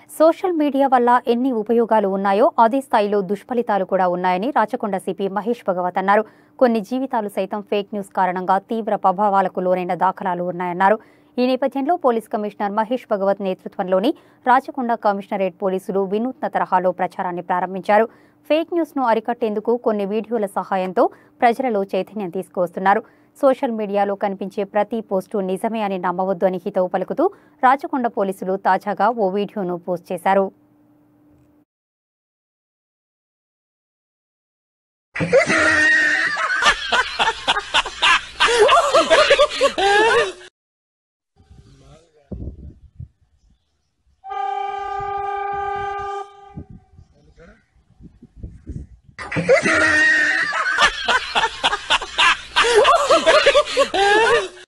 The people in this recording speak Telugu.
సోషల్ మీడియా వల్ల ఎన్ని ఉపయోగాలు ఉన్నాయో అదే స్థాయిలో దుష్ఫలితాలు కూడా ఉన్నాయని రాచకొండ సిపి మహేష్ భగవత్ అన్నారు కొన్ని జీవితాలు సైతం ఫేక్ న్యూస్ కారణంగా తీవ్ర ప్రభావాలకు లోనైన దాఖలాలు ఉన్నాయన్నారు ఈ నేపథ్యంలో పోలీస్ కమిషనర్ మహేష్ భగవత్ నేతృత్వంలోని రాచకొండ కమిషనరేట్ పోలీసులు వినూత్న తరహాలో ప్రచారాన్ని ప్రారంభించారు ఫేక్ న్యూస్ ను అరికట్టేందుకు కొన్ని వీడియోల సహాయంతో ప్రజలలో చైతన్యం తీసుకువస్తున్నారు సోషల్ మీడియాలో కనిపించే ప్రతి పోస్టు నిజమే అని నమ్మవద్దు అని హితవు పలుకుతూ రాచకొండ పోలీసులు తాజాగా ఓ వీడియోను పోస్ట్ చేశారు Ha